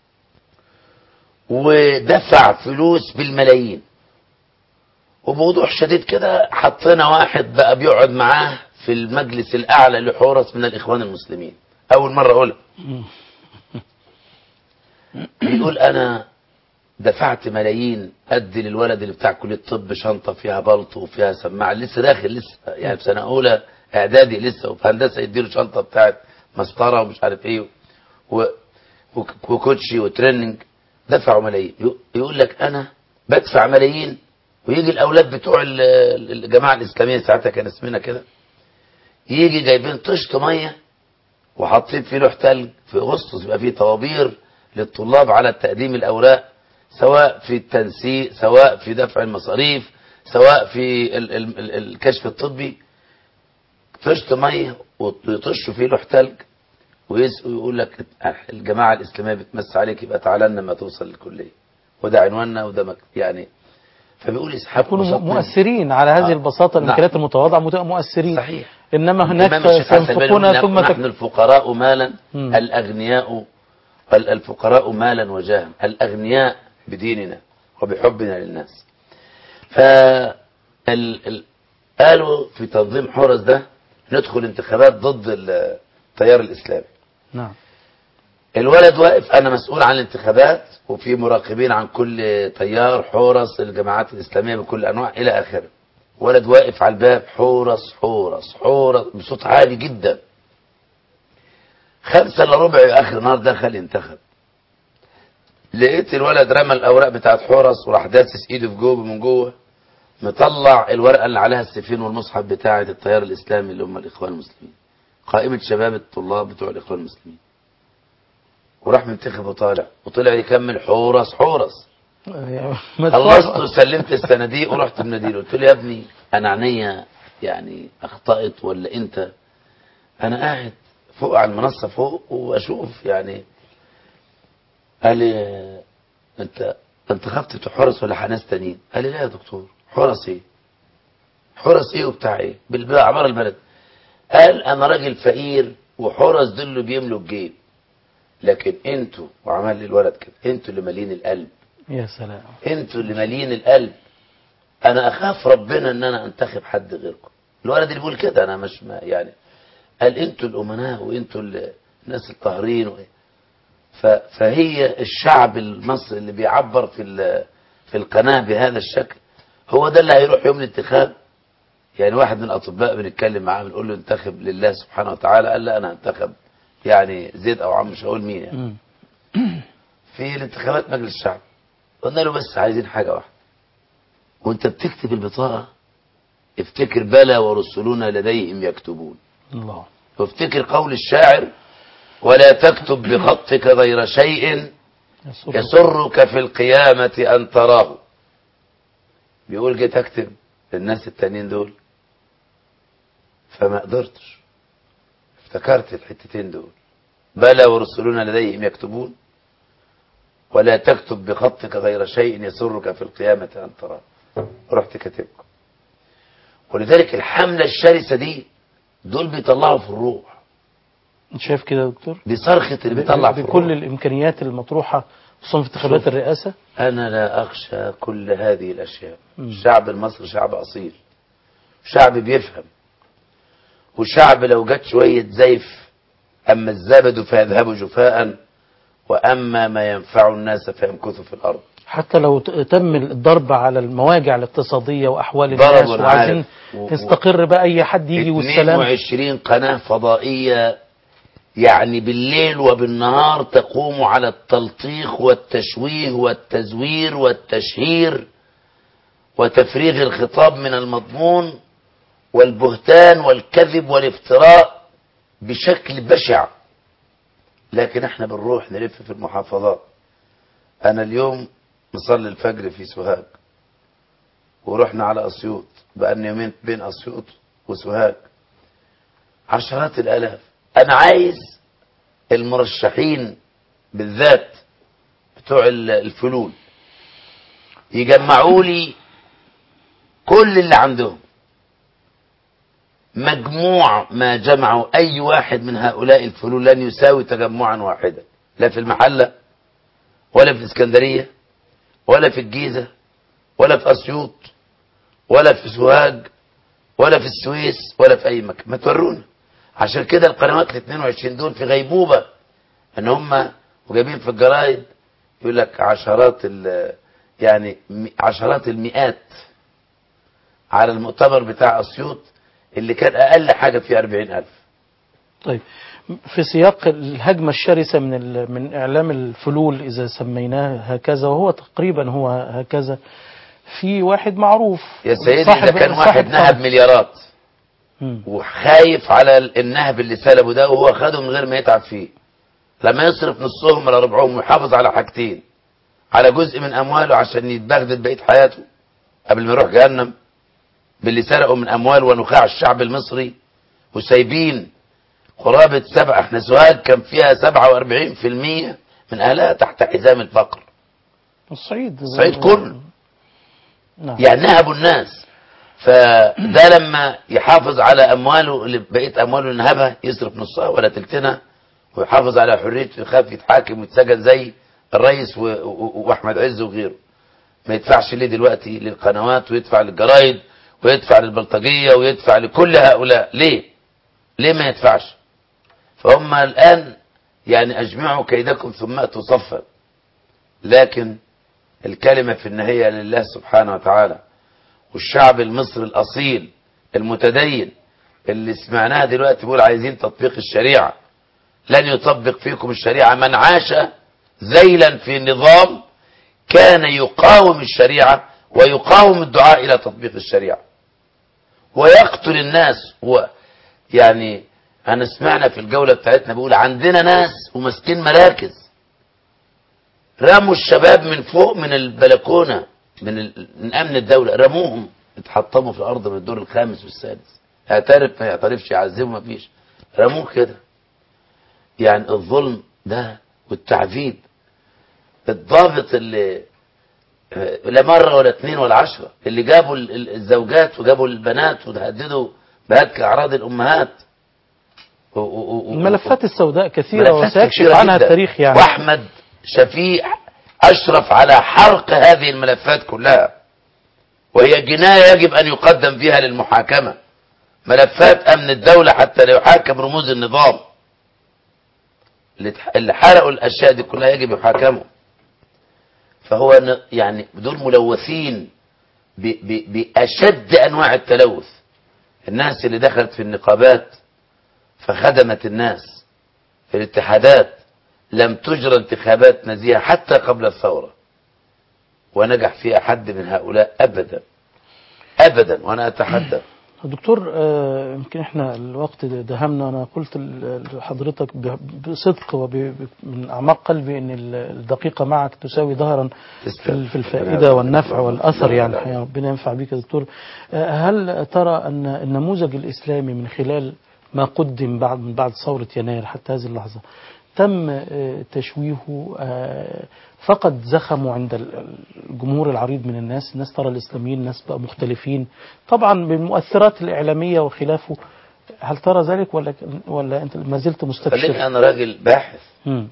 ودفع فلوس بالملايين وبوضوح شديد كده حطينا واحد بقى بيقعد معاه في المجلس الأعلى لحورس من الإخوان المسلمين أول مرة أقولها بيقول أنا دفعت ملايين أدي للولد اللي بتاع كلية الطب شنطة فيها بلطو وفيها سماعة لسه داخل لسه يعني في سنة أولى إعدادي لسه وفي هندسة يديله شنطة بتاعت مسطرة ومش عارف إيه و... وك- وكوتشي وتريننج دفعوا ملايين يق- يقول لك أنا بدفع ملايين ويجي الأولاد بتوع ال- ال- الجماعة الإسلامية ساعتها كان اسمنا كده يجي جايبين طشت مية وحاطين فيه لوح تلج في أغسطس يبقى فيه طوابير للطلاب على تقديم الأوراق سواء في التنسيق سواء في دفع المصاريف سواء في ال ال ال الكشف الطبي طشت مية ويطشوا فيه لوح تلج ويس- ويقول لك الجماعة الإسلامية بتمس عليك يبقى تعالى لنا لما توصل الكلية وده عنواننا وده مك... يعني فبيقول يسحبوا يكونوا مسطين. مؤثرين على هذه آه. البساطه نعم. الامكانيات المتواضعه مت- مؤثرين صحيح انما هناك الإمام الشيخ حسن بن سينفقون نحن- ثم نحن تك... الفقراء مالا مم. الأغنياء ال- الفقراء مالا وجاها الأغنياء بديننا وبحبنا للناس ف ال... ال... قالوا في تنظيم حرس ده ندخل انتخابات ضد التيار الإسلامي نعم الولد واقف انا مسؤول عن الانتخابات وفي مراقبين عن كل تيار حورس الجماعات الاسلاميه بكل انواع الى اخره ولد واقف على الباب حورس حورس حورس بصوت عالي جدا خمسة الا ربع اخر النهار دخل انتخب لقيت الولد رمى الاوراق بتاعت حورس وراح داسس ايده في جوبه من جوه مطلع الورقه اللي عليها السفين والمصحف بتاعت التيار الاسلامي اللي هم الاخوان المسلمين قائمه شباب الطلاب بتوع الاخوان المسلمين وراح منتخب وطالع وطلع يكمل حورس حورس خلصت وسلمت الصناديق ورحت بناديله قلت له يا ابني انا عينيا يعني اخطات ولا انت انا قاعد فوق على المنصه فوق واشوف يعني قال لي انت انت خفت حرس ولا حناس تانيين قال لي لا يا دكتور حرس ايه حرس ايه وبتاع ايه بالعباره البلد قال انا راجل فقير وحرس دول اللي بيملوا الجيب لكن انتوا وعمل لي الولد كده انتوا اللي مالين القلب يا سلام انتوا اللي مالين القلب انا اخاف ربنا ان انا انتخب حد غيركم الولد اللي بيقول كده انا مش ما يعني قال انتوا الامناء وانتوا ال- الناس الطاهرين و... ف... فهي الشعب المصري اللي بيعبر في ال... في القناه بهذا الشكل هو ده اللي هيروح يوم الانتخاب يعني واحد من الاطباء بنتكلم معاه بنقول له انتخب لله سبحانه وتعالى قال لا انا انتخب يعني زيد او عم مش هقول مين يعني مم. في الانتخابات مجلس الشعب قلنا له بس عايزين حاجة واحدة وانت بتكتب البطاقة افتكر بلى ورسلنا لديهم يكتبون الله وافتكر قول الشاعر ولا تكتب بخطك غير شيء يسر يسرك في القيامة أن تراه بيقول جيت أكتب للناس التانيين دول فما قدرتش افتكرت الحتتين دول بلى ورسلنا لديهم يكتبون ولا تكتب بخطك غير شيء يسرك في القيامة أن تراه رحت كاتبكم ولذلك الحملة الشرسة دي دول بيطلعوا في الروح انت شايف كده يا دكتور دي صرخة اللي بيطلع في الروح بكل الامكانيات المطروحه خصوصا في انتخابات شوف. الرئاسه أنا لا أخشى كل هذه الأشياء مم. الشعب المصري شعب أصيل شعب بيفهم وشعب لو جت شوية زيف أما الزبد فيذهب جفاء وأما ما ينفع الناس فيمكث في الأرض حتى لو ت- تم الضرب على المواجع الاقتصادية وأحوال ضرب الناس وأنا وعايزين عارف. و- و- تستقر بقى أي حد يجي والسلام 22 قناة فضائية يعني بالليل وبالنهار تقوم على التلطيخ والتشويه والتزوير والتشهير وتفريغ الخطاب من المضمون والبهتان والكذب والافتراء بشكل بشع لكن احنا بنروح نلف في المحافظات انا اليوم نصلي الفجر في سوهاج ورحنا على اسيوط بقالنا يومين بين اسيوط وسوهاج عشرات الالاف انا عايز المرشحين بالذات بتوع ال- الفلول يجمعوا لي كل اللي عندهم مجموع ما جمعوا اي واحد من هؤلاء الفلول لن يساوي تجمعا واحدا لا في المحله ولا في الاسكندريه ولا في الجيزه ولا في اسيوط ولا في سوهاج ولا في السويس ولا في اي مكان ما تورونا عشان كده القنوات ال 22 دول في غيبوبه ان هم وجايبين في الجرايد يقول لك عشرات ال يعني م- عشرات المئات على المؤتمر بتاع اسيوط اللي كان اقل حاجه فيه 40000 طيب في سياق الهجمة الشرسة من ال- من إعلام الفلول إذا سميناه هكذا وهو تقريبا هو هكذا في واحد معروف يا سيدي صاحب- ده كان واحد صاحب نهب طرف. مليارات مم. وخايف على ال- النهب اللي سلبه ده وهو خده من غير ما يتعب فيه لما يصرف نصهم ولا ربعهم ويحافظ على حاجتين على جزء من امواله عشان يتبغدد بقيه حياته قبل ما يروح جهنم باللي سرقوا من اموال ونخاع الشعب المصري وسايبين قرابة سبعة احنا سوهاج كان فيها 47% من اهلها تحت حزام الفقر الصعيد الصعيد كله نعم يعني نهبوا الناس فده لما يحافظ على امواله اللي بقيه امواله اللي نهبها يصرف نصها ولا تلتنا ويحافظ على حريته يخاف يتحاكم ويتسجن زي الرئيس و- و- واحمد عز وغيره ما يدفعش ليه دلوقتي للقنوات ويدفع للجرايد ويدفع للبلطجيه ويدفع لكل هؤلاء ليه؟ ليه ما يدفعش؟ فهم الان يعني أجمعوا كيدكم ثم أتوا صفا لكن الكلمة في النهاية لله سبحانه وتعالى والشعب المصري الأصيل المتدين اللي سمعناها دلوقتي بيقول عايزين تطبيق الشريعة لن يطبق فيكم الشريعة من عاش ذيلا في نظام كان يقاوم الشريعة ويقاوم الدعاء إلى تطبيق الشريعة ويقتل الناس هو يعني أنا سمعنا في الجولة بتاعتنا بيقول عندنا ناس وماسكين مراكز رموا الشباب من فوق من البلكونة من, ال... من أمن الدولة رموهم اتحطموا في الأرض من الدور الخامس والسادس اعترف ما يعترفش يعذبه ما فيش رموه كده يعني الظلم ده والتعذيب الضابط اللي لا مرة ولا اثنين ولا عشرة اللي جابوا ال- ال- الزوجات وجابوا البنات وتهددوا بهتك أعراض الأمهات و- و- و- الملفات السوداء كثيرة ملفات وسيكشف كثيرة عنها جدا. التاريخ يعني واحمد شفيع اشرف على حرق هذه الملفات كلها وهي جناية يجب ان يقدم فيها للمحاكمة ملفات امن الدولة حتى لا يحاكم رموز النظام اللي تح- اللي حرقوا الاشياء دي كلها يجب يحاكموا فهو ن- يعني دول ملوثين ب- ب- باشد انواع التلوث الناس اللي دخلت في النقابات فخدمت الناس في الاتحادات لم تجرى انتخابات نزيهة حتى قبل الثورة ونجح فيها حد من هؤلاء أبدا أبدا وأنا أتحدث دكتور آه، يمكن احنا الوقت دهمنا انا قلت ل- لحضرتك ب- بصدق ومن اعماق قلبي ان ال- الدقيقه معك تساوي ظهرا في ال- في الفائده والنفع والاثر يعني يا ربنا ينفع بك يا دكتور آه، هل ترى ان النموذج الاسلامي من خلال ما قدم بعد من بعد ثوره يناير حتى هذه اللحظه تم آه، تشويهه آه، فقد زخموا عند ال- الجمهور العريض من الناس الناس ترى الإسلاميين ناس بقى مختلفين طبعا بالمؤثرات الإعلامية وخلافه هل ترى ذلك ولا ولا أنت ما زلت خليني مستبشر أنا راجل باحث مم.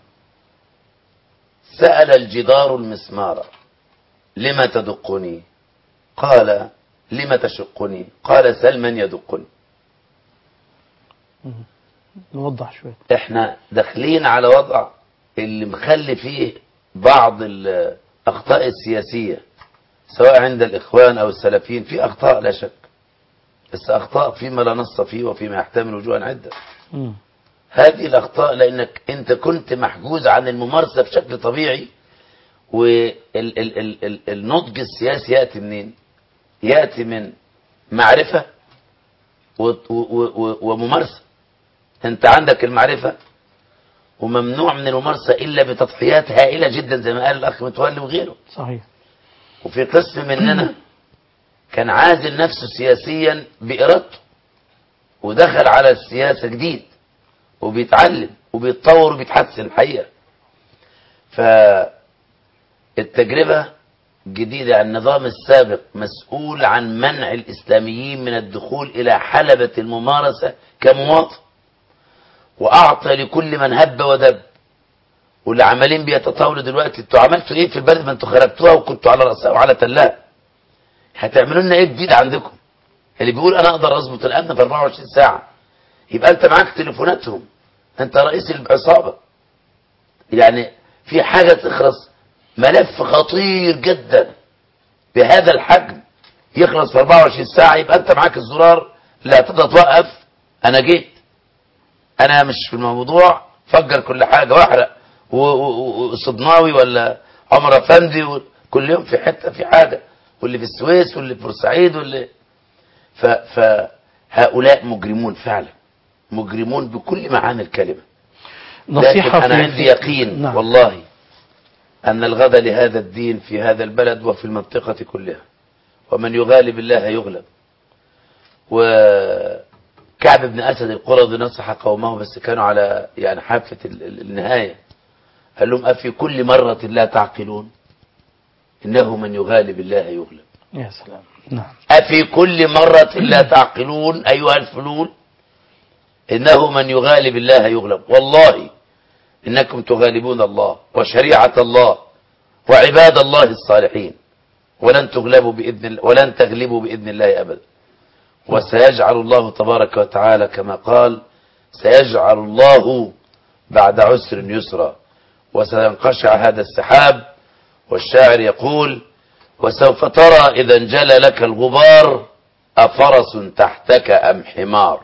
سأل الجدار المسمار لما تدقني قال لما تشقني قال سل من يدقني نوضح شوية احنا داخلين على وضع اللي مخلي فيه بعض الأخطاء السياسية سواء عند الإخوان أو السلفيين في أخطاء لا شك بس أخطاء فيما لا نص فيه وفيما يحتمل وجوها عدة مم. هذه الأخطاء لأنك أنت كنت محجوز عن الممارسة بشكل طبيعي والنضج السياسي يأتي منين يأتي من معرفة و- و- و- وممارسة أنت عندك المعرفة وممنوع من الممارسة إلا بتضحيات هائلة جدا زي ما قال الأخ متولي وغيره صحيح وفي قسم مننا كان عازل نفسه سياسيا بإرادته ودخل على السياسة جديد وبيتعلم وبيتطور وبيتحسن الحقيقة فالتجربة جديدة النظام السابق مسؤول عن منع الإسلاميين من الدخول إلى حلبة الممارسة كمواطن وأعطى لكل من هب ودب واللي عمالين بيتطاولوا دلوقتي انتوا عملتوا ايه في البلد ما انتوا خربتوها وكنتوا على رأسها وعلى تلها هتعملوا لنا ايه جديد عندكم اللي بيقول انا اقدر اظبط الامن في 24 ساعة يبقى انت معاك تليفوناتهم انت رئيس العصابة يعني في حاجة تخلص ملف خطير جدا بهذا الحجم يخلص في 24 ساعة يبقى انت معاك الزرار لا تقدر توقف انا جيت انا مش في الموضوع فجر كل حاجة واحرق و- و- و- وصدناوي ولا عمر افندي و- كل يوم في حتة في حاجة واللي في السويس واللي في بورسعيد واللي ف فهؤلاء مجرمون فعلا مجرمون بكل معاني الكلمة نصيحة لكن أنا في- عندي في- يقين نعم. والله أن الغد لهذا الدين في هذا البلد وفي المنطقة كلها ومن يغالب الله يغلب وكعب بن أسد القرظي نصح قومه بس كانوا على يعني حافة ال- ال- النهاية قال لهم أفي كل مرة لا تعقلون إنه من يغالب الله يغلب يا سلام نعم أفي كل مرة لا تعقلون أيها الفلول إنه من يغالب الله يغلب والله إنكم تغالبون الله وشريعة الله وعباد الله الصالحين ولن تغلبوا بإذن الله ولن تغلبوا بإذن الله أبدا وسيجعل الله تبارك وتعالى كما قال سيجعل الله بعد عسر يسرا وسينقشع هذا السحاب والشاعر يقول وسوف ترى إذا انجلى لك الغبار أفرس تحتك أم حمار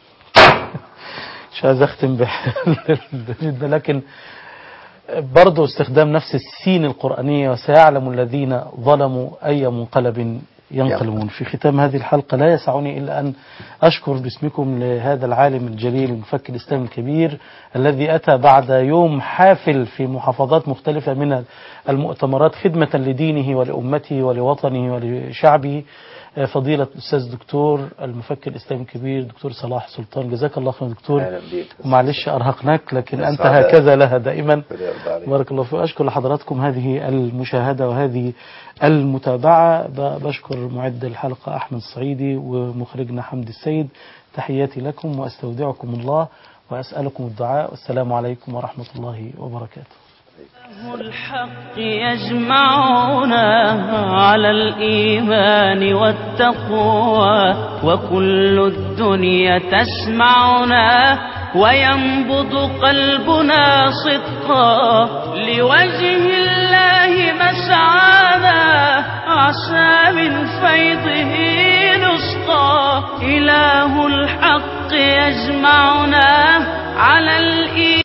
مش عايز اختم بالبيت ده لكن برضه استخدام نفس السين القرآنية وسيعلم الذين ظلموا أي منقلب ينقلبون في ختام هذه الحلقة لا يسعني إلا أن أشكر باسمكم لهذا العالم الجليل المفكر الإسلامي الكبير الذي أتى بعد يوم حافل في محافظات مختلفة من المؤتمرات خدمة لدينه ولأمته ولوطنه ولشعبه فضيلة الأستاذ دكتور المفكر الإسلامي الكبير دكتور صلاح سلطان جزاك الله خير دكتور أهلا بيك. ومعلش أرهقناك لكن يا أنت سعادة. هكذا لها دائما ربنا يرضى عليك. بارك الله فيك أشكر لحضراتكم هذه المشاهدة وهذه المتابعة ب- بشكر معد الحلقة أحمد الصعيدي ومخرجنا حمد السيد تحياتي لكم وأستودعكم الله وأسألكم الدعاء والسلام عليكم ورحمة الله وبركاته الحق يجمعنا على الإيمان والتقوى وكل الدنيا تسمعنا وينبض قلبنا صدقا لوجه الله مسعانا عسى من فيضه نسقى إله الحق يجمعنا على الإيمان